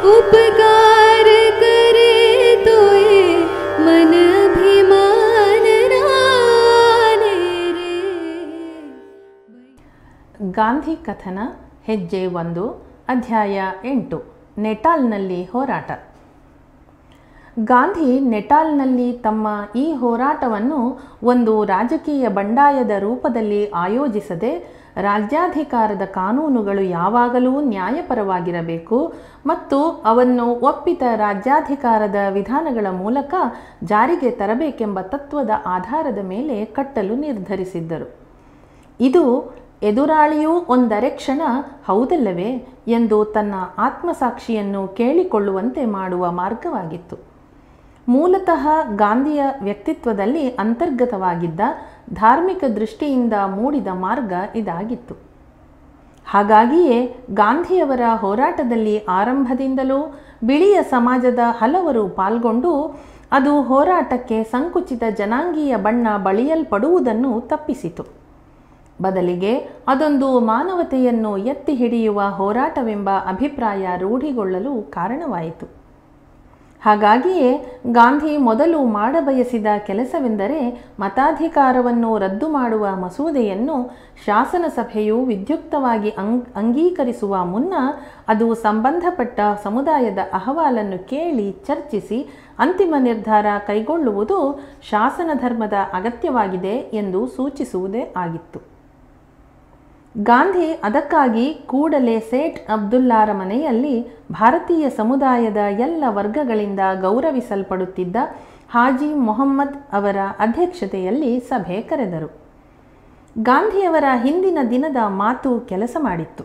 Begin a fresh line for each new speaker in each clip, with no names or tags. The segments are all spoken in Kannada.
उपकार करे तो ये मन अभिमान राने रे
ಗಾಂಧಿ ಕಥನ ಹೆಜ್ಜೆ ಒಂದು ಅಧ್ಯಾಯ ಎಂಟು ನೆಟಾಲ್ನಲ್ಲಿ ಹೋರಾಟ ಗಾಂಧಿ ನೆಟಾಲ್ನಲ್ಲಿ ತಮ್ಮ ಈ ಹೋರಾಟವನ್ನು ಒಂದು ರಾಜಕೀಯ ಬಂಡಾಯದ ರೂಪದಲ್ಲಿ ಆಯೋಜಿಸದೆ ರಾಜ್ಯಾಧಿಕಾರದ ಕಾನೂನುಗಳು ಯಾವಾಗಲೂ ನ್ಯಾಯಪರವಾಗಿರಬೇಕು ಮತ್ತು ಅವನ್ನು ಒಪ್ಪಿತ ರಾಜ್ಯಾಧಿಕಾರದ ವಿಧಾನಗಳ ಮೂಲಕ ಜಾರಿಗೆ ತರಬೇಕೆಂಬ ತತ್ವದ ಆಧಾರದ ಮೇಲೆ ಕಟ್ಟಲು ನಿರ್ಧರಿಸಿದ್ದರು ಇದು ಎದುರಾಳಿಯೂ ಒಂದರೆ ಕ್ಷಣ ಹೌದಲ್ಲವೇ ಎಂದು ತನ್ನ ಆತ್ಮಸಾಕ್ಷಿಯನ್ನು ಕೇಳಿಕೊಳ್ಳುವಂತೆ ಮಾಡುವ ಮಾರ್ಗವಾಗಿತ್ತು ಮೂಲತಃ ಗಾಂಧಿಯ ವ್ಯಕ್ತಿತ್ವದಲ್ಲಿ ಅಂತರ್ಗತವಾಗಿದ್ದ ಧಾರ್ಮಿಕ ದೃಷ್ಟಿಯಿಂದ ಮೂಡಿದ ಮಾರ್ಗ ಇದಾಗಿತ್ತು ಹಾಗಾಗಿಯೇ ಗಾಂಧಿಯವರ ಹೋರಾಟದಲ್ಲಿ ಆರಂಭದಿಂದಲೂ ಬಿಳಿಯ ಸಮಾಜದ ಹಲವರು ಪಾಲ್ಗೊಂಡು ಅದು ಹೋರಾಟಕ್ಕೆ ಸಂಕುಚಿತ ಜನಾಂಗೀಯ ಬಣ್ಣ ಬಳಿಯಲ್ಪಡುವುದನ್ನು ತಪ್ಪಿಸಿತು ಬದಲಿಗೆ ಅದೊಂದು ಮಾನವತೆಯನ್ನು ಎತ್ತಿ ಹಿಡಿಯುವ ಹೋರಾಟವೆಂಬ ಅಭಿಪ್ರಾಯ ರೂಢಿಗೊಳ್ಳಲು ಕಾರಣವಾಯಿತು ಹಾಗಾಗಿಯೇ ಗಾಂಧಿ ಮೊದಲು ಮಾಡಬಯಸಿದ ಕೆಲಸವೆಂದರೆ ಮತಾಧಿಕಾರವನ್ನು ರದ್ದು ಮಾಡುವ ಮಸೂದೆಯನ್ನು ಶಾಸನಸಭೆಯು ವಿದ್ಯುಕ್ತವಾಗಿ ಅಂಗ್ ಅಂಗೀಕರಿಸುವ ಮುನ್ನ ಅದು ಸಂಬಂಧಪಟ್ಟ ಸಮುದಾಯದ ಅಹವಾಲನ್ನು ಕೇಳಿ ಚರ್ಚಿಸಿ ಅಂತಿಮ ನಿರ್ಧಾರ ಕೈಗೊಳ್ಳುವುದು ಶಾಸನ ಧರ್ಮದ ಅಗತ್ಯವಾಗಿದೆ ಎಂದು ಸೂಚಿಸುವುದೇ ಆಗಿತ್ತು ಗಾಂಧಿ ಅದಕ್ಕಾಗಿ ಕೂಡಲೇ ಸೇಠ್ ಅಬ್ದುಲ್ಲಾರ ಮನೆಯಲ್ಲಿ ಭಾರತೀಯ ಸಮುದಾಯದ ಎಲ್ಲ ವರ್ಗಗಳಿಂದ ಗೌರವಿಸಲ್ಪಡುತ್ತಿದ್ದ ಹಾಜಿ ಮೊಹಮ್ಮದ್ ಅವರ ಅಧ್ಯಕ್ಷತೆಯಲ್ಲಿ ಸಭೆ ಕರೆದರು ಗಾಂಧಿಯವರ ಹಿಂದಿನ ದಿನದ ಮಾತು ಕೆಲಸ ಮಾಡಿತ್ತು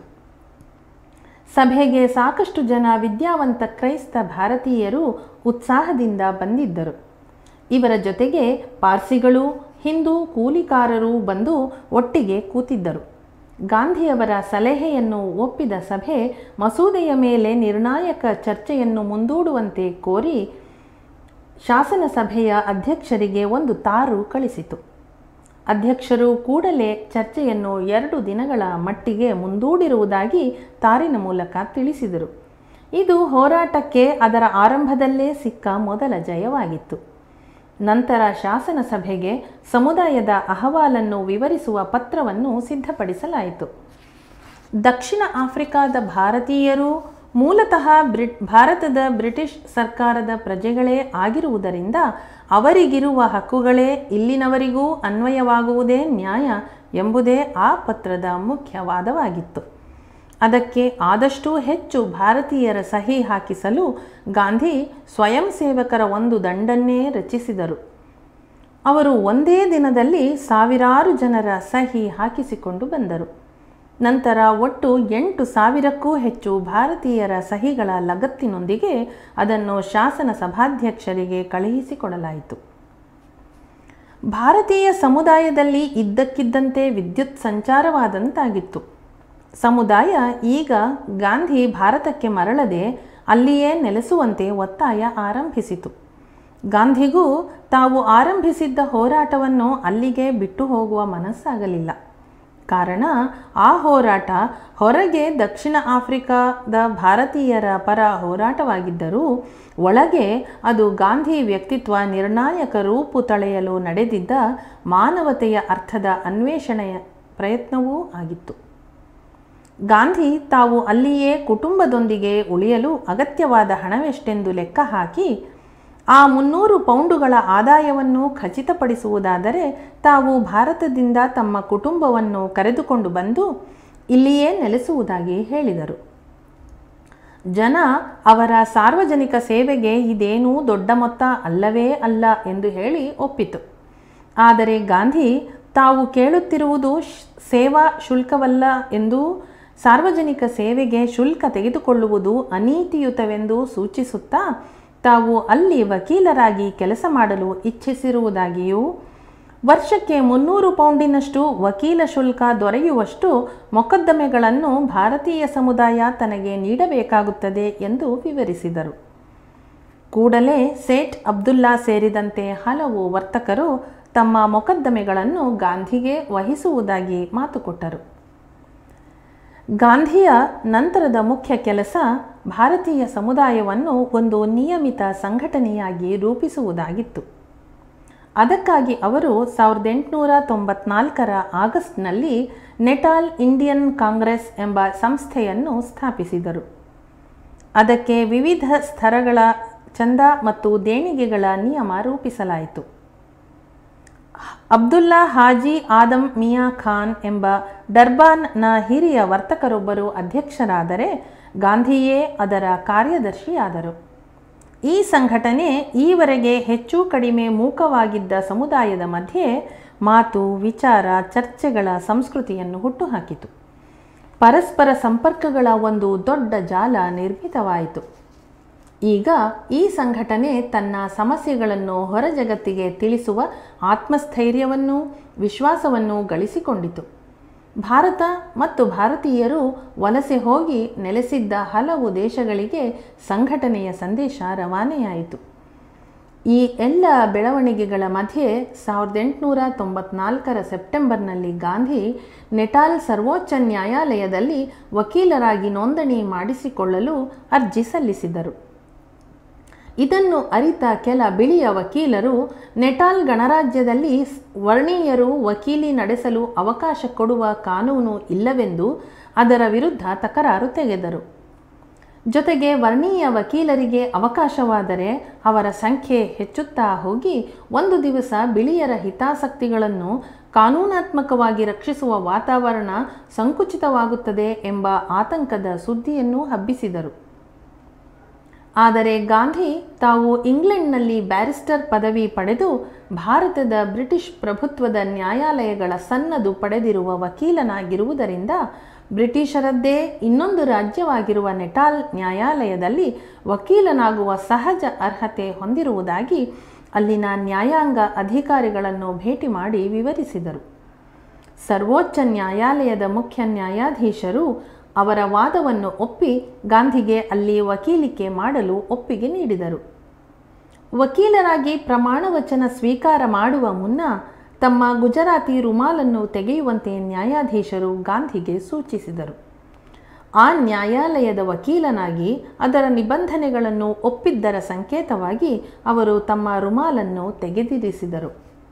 ಸಭೆಗೆ ಸಾಕಷ್ಟು ಜನ ವಿದ್ಯಾವಂತ ಕ್ರೈಸ್ತ ಭಾರತೀಯರು ಉತ್ಸಾಹದಿಂದ ಬಂದಿದ್ದರು ಇವರ ಜೊತೆಗೆ ಪಾರ್ಸಿಗಳು ಹಿಂದೂ ಕೂಲಿಕಾರರು ಬಂದು ಒಟ್ಟಿಗೆ ಕೂತಿದ್ದರು ಗಾಂಧಿಯವರ ಸಲಹೆಯನ್ನು ಒಪ್ಪಿದ ಸಭೆ ಮಸೂದೆಯ ಮೇಲೆ ನಿರ್ಣಾಯಕ ಚರ್ಚೆಯನ್ನು ಮುಂದೂಡುವಂತೆ ಕೋರಿ ಶಾಸನ ಸಭೆಯ ಅಧ್ಯಕ್ಷರಿಗೆ ಒಂದು ತಾರು ಕಳಿಸಿತು ಅಧ್ಯಕ್ಷರು ಕೂಡಲೇ ಚರ್ಚೆಯನ್ನು ಎರಡು ದಿನಗಳ ಮಟ್ಟಿಗೆ ಮುಂದೂಡಿರುವುದಾಗಿ ತಾರಿನ ಮೂಲಕ ತಿಳಿಸಿದರು ಇದು ಹೋರಾಟಕ್ಕೆ ಅದರ ಆರಂಭದಲ್ಲೇ ಸಿಕ್ಕ ಮೊದಲ ಜಯವಾಗಿತ್ತು ನಂತರ ಶಾಸನ ಸಭೆಗೆ ಸಮುದಾಯದ ಅಹವಾಲನ್ನು ವಿವರಿಸುವ ಪತ್ರವನ್ನು ಸಿದ್ಧಪಡಿಸಲಾಯಿತು ದಕ್ಷಿಣ ಆಫ್ರಿಕಾದ ಭಾರತೀಯರು ಮೂಲತಃ ಬ್ರಿಟ್ ಭಾರತದ ಬ್ರಿಟಿಷ್ ಸರ್ಕಾರದ ಪ್ರಜೆಗಳೇ ಆಗಿರುವುದರಿಂದ ಅವರಿಗಿರುವ ಹಕ್ಕುಗಳೇ ಇಲ್ಲಿನವರಿಗೂ ಅನ್ವಯವಾಗುವುದೇ ನ್ಯಾಯ ಎಂಬುದೇ ಆ ಪತ್ರದ ಮುಖ್ಯವಾದವಾಗಿತ್ತು ಅದಕ್ಕೆ ಆದಷ್ಟು ಹೆಚ್ಚು ಭಾರತೀಯರ ಸಹಿ ಹಾಕಿಸಲು ಗಾಂಧಿ ಸ್ವಯಂ ಸೇವಕರ ಒಂದು ದಂಡನ್ನೇ ರಚಿಸಿದರು ಅವರು ಒಂದೇ ದಿನದಲ್ಲಿ ಸಾವಿರಾರು ಜನರ ಸಹಿ ಹಾಕಿಸಿಕೊಂಡು ಬಂದರು ನಂತರ ಒಟ್ಟು ಎಂಟು ಸಾವಿರಕ್ಕೂ ಹೆಚ್ಚು ಭಾರತೀಯರ ಸಹಿಗಳ ಲಗತ್ತಿನೊಂದಿಗೆ ಅದನ್ನು ಶಾಸನ ಸಭಾಧ್ಯಕ್ಷರಿಗೆ ಕಳುಹಿಸಿಕೊಡಲಾಯಿತು ಭಾರತೀಯ ಸಮುದಾಯದಲ್ಲಿ ಇದ್ದಕ್ಕಿದ್ದಂತೆ ವಿದ್ಯುತ್ ಸಂಚಾರವಾದಂತಾಗಿತ್ತು ಸಮುದಾಯ ಈಗ ಗಾಂಧಿ ಭಾರತಕ್ಕೆ ಮರಳದೆ ಅಲ್ಲಿಯೇ ನೆಲೆಸುವಂತೆ ಒತ್ತಾಯ ಆರಂಭಿಸಿತು ಗಾಂಧಿಗೂ ತಾವು ಆರಂಭಿಸಿದ್ದ ಹೋರಾಟವನ್ನು ಅಲ್ಲಿಗೆ ಬಿಟ್ಟು ಹೋಗುವ ಮನಸ್ಸಾಗಲಿಲ್ಲ ಕಾರಣ ಆ ಹೋರಾಟ ಹೊರಗೆ ದಕ್ಷಿಣ ಆಫ್ರಿಕಾದ ಭಾರತೀಯರ ಪರ ಹೋರಾಟವಾಗಿದ್ದರೂ ಒಳಗೆ ಅದು ಗಾಂಧಿ ವ್ಯಕ್ತಿತ್ವ ನಿರ್ಣಾಯಕ ರೂಪು ತಳೆಯಲು ನಡೆದಿದ್ದ ಮಾನವತೆಯ ಅರ್ಥದ ಅನ್ವೇಷಣೆಯ ಪ್ರಯತ್ನವೂ ಆಗಿತ್ತು ಗಾಂಧಿ ತಾವು ಅಲ್ಲಿಯೇ ಕುಟುಂಬದೊಂದಿಗೆ ಉಳಿಯಲು ಅಗತ್ಯವಾದ ಹಣವೆಷ್ಟೆಂದು ಲೆಕ್ಕ ಹಾಕಿ ಆ ಮುನ್ನೂರು ಪೌಂಡುಗಳ ಆದಾಯವನ್ನು ಖಚಿತಪಡಿಸುವುದಾದರೆ ತಾವು ಭಾರತದಿಂದ ತಮ್ಮ ಕುಟುಂಬವನ್ನು ಕರೆದುಕೊಂಡು ಬಂದು ಇಲ್ಲಿಯೇ ನೆಲೆಸುವುದಾಗಿ ಹೇಳಿದರು ಜನ ಅವರ ಸಾರ್ವಜನಿಕ ಸೇವೆಗೆ ಇದೇನೂ ದೊಡ್ಡ ಮೊತ್ತ ಅಲ್ಲವೇ ಅಲ್ಲ ಎಂದು ಹೇಳಿ ಒಪ್ಪಿತು ಆದರೆ ಗಾಂಧಿ ತಾವು ಕೇಳುತ್ತಿರುವುದು ಶ್- ಸೇವಾ ಶುಲ್ಕವಲ್ಲ ಎಂದು ಸಾರ್ವಜನಿಕ ಸೇವೆಗೆ ಶುಲ್ಕ ತೆಗೆದುಕೊಳ್ಳುವುದು ಅನೀತಿಯುತವೆಂದು ಸೂಚಿಸುತ್ತಾ ತಾವು ಅಲ್ಲಿ ವಕೀಲರಾಗಿ ಕೆಲಸ ಮಾಡಲು ಇಚ್ಛಿಸಿರುವುದಾಗಿಯೂ ವರ್ಷಕ್ಕೆ ಮುನ್ನೂರು ಪೌಂಡಿನಷ್ಟು ವಕೀಲ ಶುಲ್ಕ ದೊರೆಯುವಷ್ಟು ಮೊಕದ್ದಮೆಗಳನ್ನು ಭಾರತೀಯ ಸಮುದಾಯ ತನಗೆ ನೀಡಬೇಕಾಗುತ್ತದೆ ಎಂದು ವಿವರಿಸಿದರು ಕೂಡಲೇ ಸೇಠ್ ಅಬ್ದುಲ್ಲಾ ಸೇರಿದಂತೆ ಹಲವು ವರ್ತಕರು ತಮ್ಮ ಮೊಕದ್ದಮೆಗಳನ್ನು ಗಾಂಧಿಗೆ ವಹಿಸುವುದಾಗಿ ಮಾತು ಕೊಟ್ಟರು ಗಾಂಧಿಯ ನಂತರದ ಮುಖ್ಯ ಕೆಲಸ ಭಾರತೀಯ ಸಮುದಾಯವನ್ನು ಒಂದು ನಿಯಮಿತ ಸಂಘಟನೆಯಾಗಿ ರೂಪಿಸುವುದಾಗಿತ್ತು ಅದಕ್ಕಾಗಿ ಅವರು ಸಾವಿರದ ಎಂಟುನೂರ ತೊಂಬತ್ನಾಲ್ಕರ ಆಗಸ್ಟ್ನಲ್ಲಿ ನೆಟಾಲ್ ಇಂಡಿಯನ್ ಕಾಂಗ್ರೆಸ್ ಎಂಬ ಸಂಸ್ಥೆಯನ್ನು ಸ್ಥಾಪಿಸಿದರು ಅದಕ್ಕೆ ವಿವಿಧ ಸ್ತರಗಳ ಚಂದ ಮತ್ತು ದೇಣಿಗೆಗಳ ನಿಯಮ ರೂಪಿಸಲಾಯಿತು ಅಬ್ದುಲ್ಲಾ ಹಾಜಿ ಆದಮ್ ಮಿಯಾ ಖಾನ್ ಎಂಬ ಡರ್ಬಾನ್ನ ಹಿರಿಯ ವರ್ತಕರೊಬ್ಬರು ಅಧ್ಯಕ್ಷರಾದರೆ ಗಾಂಧಿಯೇ ಅದರ ಕಾರ್ಯದರ್ಶಿಯಾದರು ಈ ಸಂಘಟನೆ ಈವರೆಗೆ ಹೆಚ್ಚು ಕಡಿಮೆ ಮೂಕವಾಗಿದ್ದ ಸಮುದಾಯದ ಮಧ್ಯೆ ಮಾತು ವಿಚಾರ ಚರ್ಚೆಗಳ ಸಂಸ್ಕೃತಿಯನ್ನು ಹುಟ್ಟುಹಾಕಿತು ಪರಸ್ಪರ ಸಂಪರ್ಕಗಳ ಒಂದು ದೊಡ್ಡ ಜಾಲ ನಿರ್ಮಿತವಾಯಿತು ಈಗ ಈ ಸಂಘಟನೆ ತನ್ನ ಸಮಸ್ಯೆಗಳನ್ನು ಹೊರ ಜಗತ್ತಿಗೆ ತಿಳಿಸುವ ಆತ್ಮಸ್ಥೈರ್ಯವನ್ನು ವಿಶ್ವಾಸವನ್ನು ಗಳಿಸಿಕೊಂಡಿತು ಭಾರತ ಮತ್ತು ಭಾರತೀಯರು ವಲಸೆ ಹೋಗಿ ನೆಲೆಸಿದ್ದ ಹಲವು ದೇಶಗಳಿಗೆ ಸಂಘಟನೆಯ ಸಂದೇಶ ರವಾನೆಯಾಯಿತು ಈ ಎಲ್ಲ ಬೆಳವಣಿಗೆಗಳ ಮಧ್ಯೆ ಸಾವಿರದ ಎಂಟುನೂರ ತೊಂಬತ್ನಾಲ್ಕರ ಸೆಪ್ಟೆಂಬರ್ನಲ್ಲಿ ಗಾಂಧಿ ನೆಟಾಲ್ ಸರ್ವೋಚ್ಚ ನ್ಯಾಯಾಲಯದಲ್ಲಿ ವಕೀಲರಾಗಿ ನೋಂದಣಿ ಮಾಡಿಸಿಕೊಳ್ಳಲು ಅರ್ಜಿ ಸಲ್ಲಿಸಿದರು ಇದನ್ನು ಅರಿತ ಕೆಲ ಬಿಳಿಯ ವಕೀಲರು ನೆಟಾಲ್ ಗಣರಾಜ್ಯದಲ್ಲಿ ವರ್ಣೀಯರು ವಕೀಲಿ ನಡೆಸಲು ಅವಕಾಶ ಕೊಡುವ ಕಾನೂನು ಇಲ್ಲವೆಂದು ಅದರ ವಿರುದ್ಧ ತಕರಾರು ತೆಗೆದರು ಜೊತೆಗೆ ವರ್ಣೀಯ ವಕೀಲರಿಗೆ ಅವಕಾಶವಾದರೆ ಅವರ ಸಂಖ್ಯೆ ಹೆಚ್ಚುತ್ತಾ ಹೋಗಿ ಒಂದು ದಿವಸ ಬಿಳಿಯರ ಹಿತಾಸಕ್ತಿಗಳನ್ನು ಕಾನೂನಾತ್ಮಕವಾಗಿ ರಕ್ಷಿಸುವ ವಾತಾವರಣ ಸಂಕುಚಿತವಾಗುತ್ತದೆ ಎಂಬ ಆತಂಕದ ಸುದ್ದಿಯನ್ನು ಹಬ್ಬಿಸಿದರು ಆದರೆ ಗಾಂಧಿ ತಾವು ಇಂಗ್ಲೆಂಡ್ನಲ್ಲಿ ಬ್ಯಾರಿಸ್ಟರ್ ಪದವಿ ಪಡೆದು ಭಾರತದ ಬ್ರಿಟಿಷ್ ಪ್ರಭುತ್ವದ ನ್ಯಾಯಾಲಯಗಳ ಸನ್ನದು ಪಡೆದಿರುವ ವಕೀಲನಾಗಿರುವುದರಿಂದ ಬ್ರಿಟಿಷರದ್ದೇ ಇನ್ನೊಂದು ರಾಜ್ಯವಾಗಿರುವ ನೆಟಾಲ್ ನ್ಯಾಯಾಲಯದಲ್ಲಿ ವಕೀಲನಾಗುವ ಸಹಜ ಅರ್ಹತೆ ಹೊಂದಿರುವುದಾಗಿ ಅಲ್ಲಿನ ನ್ಯಾಯಾಂಗ ಅಧಿಕಾರಿಗಳನ್ನು ಭೇಟಿ ಮಾಡಿ ವಿವರಿಸಿದರು ಸರ್ವೋಚ್ಚ ನ್ಯಾಯಾಲಯದ ಮುಖ್ಯ ನ್ಯಾಯಾಧೀಶರು ಅವರ ವಾದವನ್ನು ಒಪ್ಪಿ ಗಾಂಧಿಗೆ ಅಲ್ಲಿ ವಕೀಲಿಕೆ ಮಾಡಲು ಒಪ್ಪಿಗೆ ನೀಡಿದರು ವಕೀಲರಾಗಿ ಪ್ರಮಾಣವಚನ ಸ್ವೀಕಾರ ಮಾಡುವ ಮುನ್ನ ತಮ್ಮ ಗುಜರಾತಿ ರುಮಾಲನ್ನು ತೆಗೆಯುವಂತೆ ನ್ಯಾಯಾಧೀಶರು ಗಾಂಧಿಗೆ ಸೂಚಿಸಿದರು ಆ ನ್ಯಾಯಾಲಯದ ವಕೀಲನಾಗಿ ಅದರ ನಿಬಂಧನೆಗಳನ್ನು ಒಪ್ಪಿದ್ದರ ಸಂಕೇತವಾಗಿ ಅವರು ತಮ್ಮ ರುಮಾಲನ್ನು ತೆಗೆದಿರಿಸಿದರು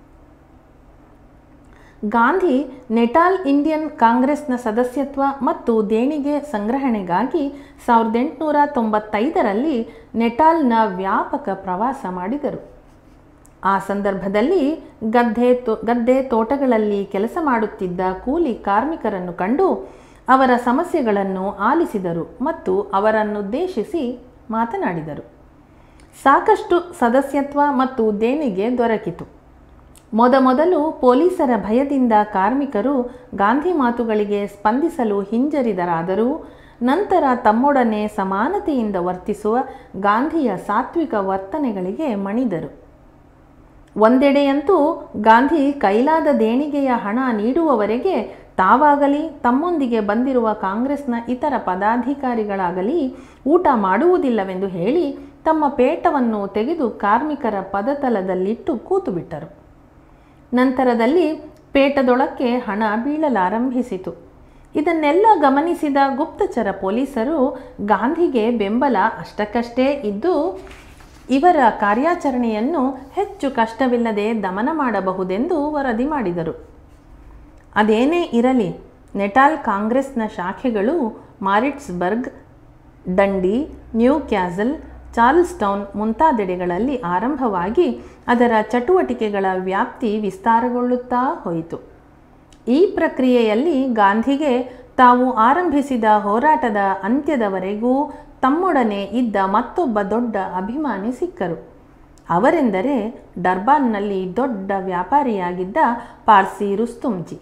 ಗಾಂಧಿ ನೆಟಾಲ್ ಇಂಡಿಯನ್ ಕಾಂಗ್ರೆಸ್ನ ಸದಸ್ಯತ್ವ ಮತ್ತು ದೇಣಿಗೆ ಸಂಗ್ರಹಣೆಗಾಗಿ ಸಾವಿರದ ಎಂಟುನೂರ ತೊಂಬತ್ತೈದರಲ್ಲಿ ನೆಟಾಲ್ನ ವ್ಯಾಪಕ ಪ್ರವಾಸ ಮಾಡಿದರು ಆ ಸಂದರ್ಭದಲ್ಲಿ ಗದ್ದೆ ತೋ ಗದ್ದೆ ತೋಟಗಳಲ್ಲಿ ಕೆಲಸ ಮಾಡುತ್ತಿದ್ದ ಕೂಲಿ ಕಾರ್ಮಿಕರನ್ನು ಕಂಡು ಅವರ ಸಮಸ್ಯೆಗಳನ್ನು ಆಲಿಸಿದರು ಮತ್ತು ಅವರನ್ನುದ್ದೇಶಿಸಿ ಮಾತನಾಡಿದರು ಸಾಕಷ್ಟು ಸದಸ್ಯತ್ವ ಮತ್ತು ದೇಣಿಗೆ ದೊರಕಿತು ಮೊದಮೊದಲು ಪೊಲೀಸರ ಭಯದಿಂದ ಕಾರ್ಮಿಕರು ಗಾಂಧಿ ಮಾತುಗಳಿಗೆ ಸ್ಪಂದಿಸಲು ಹಿಂಜರಿದರಾದರೂ ನಂತರ ತಮ್ಮೊಡನೆ ಸಮಾನತೆಯಿಂದ ವರ್ತಿಸುವ ಗಾಂಧಿಯ ಸಾತ್ವಿಕ ವರ್ತನೆಗಳಿಗೆ ಮಣಿದರು ಒಂದೆಡೆಯಂತೂ ಗಾಂಧಿ ಕೈಲಾದ ದೇಣಿಗೆಯ ಹಣ ನೀಡುವವರೆಗೆ ತಾವಾಗಲಿ ತಮ್ಮೊಂದಿಗೆ ಬಂದಿರುವ ಕಾಂಗ್ರೆಸ್ನ ಇತರ ಪದಾಧಿಕಾರಿಗಳಾಗಲಿ ಊಟ ಮಾಡುವುದಿಲ್ಲವೆಂದು ಹೇಳಿ ತಮ್ಮ ಪೇಟವನ್ನು ತೆಗೆದು ಕಾರ್ಮಿಕರ ಪದತಲದಲ್ಲಿಟ್ಟು ಕೂತುಬಿಟ್ಟರು ನಂತರದಲ್ಲಿ ಪೇಟದೊಳಕ್ಕೆ ಹಣ ಬೀಳಲಾರಂಭಿಸಿತು ಇದನ್ನೆಲ್ಲ ಗಮನಿಸಿದ ಗುಪ್ತಚರ ಪೊಲೀಸರು ಗಾಂಧಿಗೆ ಬೆಂಬಲ ಅಷ್ಟಕ್ಕಷ್ಟೇ ಇದ್ದು ಇವರ ಕಾರ್ಯಾಚರಣೆಯನ್ನು ಹೆಚ್ಚು ಕಷ್ಟವಿಲ್ಲದೆ ದಮನ ಮಾಡಬಹುದೆಂದು ವರದಿ ಮಾಡಿದರು ಅದೇನೇ ಇರಲಿ ನೆಟಾಲ್ ಕಾಂಗ್ರೆಸ್ನ ಶಾಖೆಗಳು Maritzburg Dundee Newcastle Charlestown ಮುಂತಾದೆಡೆಗಳಲ್ಲಿ ಆರಂಭವಾಗಿ ಅದರ ಚಟುವಟಿಕೆಗಳ ವ್ಯಾಪ್ತಿ ವಿಸ್ತಾರಗೊಳ್ಳುತ್ತಾ ಹೋಯಿತು ಈ ಪ್ರಕ್ರಿಯೆಯಲ್ಲಿ ಗಾಂಧಿಗೆ ತಾವು ಆರಂಭಿಸಿದ ಹೋರಾಟದ ಅಂತ್ಯದವರೆಗೂ ತಮ್ಮೊಡನೆ ಇದ್ದ ಮತ್ತೊಬ್ಬ ದೊಡ್ಡ ಅಭಿಮಾನಿ ಸಿಕ್ಕರು ಅವರೆಂದರೆ ಡರ್ಬಾನ್ನಲ್ಲಿ ದೊಡ್ಡ ವ್ಯಾಪಾರಿಯಾಗಿದ್ದ ಪಾರ್ಸಿ ರುಸ್ತುಂಜಿ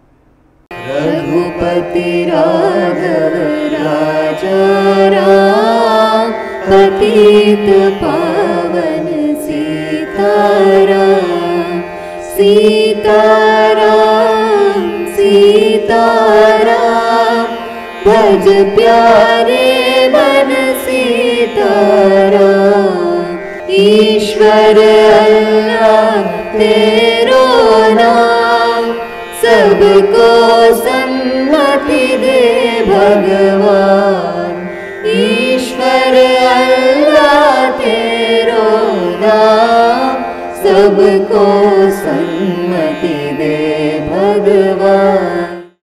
रघुपति राघव राजा राम पतित पावन सीताराम सीताराम सीताराम भज प्यारे मन सीताराम ईश्वर अल्लाह तेरो नाम सबको सन्मति दे भगवान ईश्वर अल्लाह तेरो नाम सबको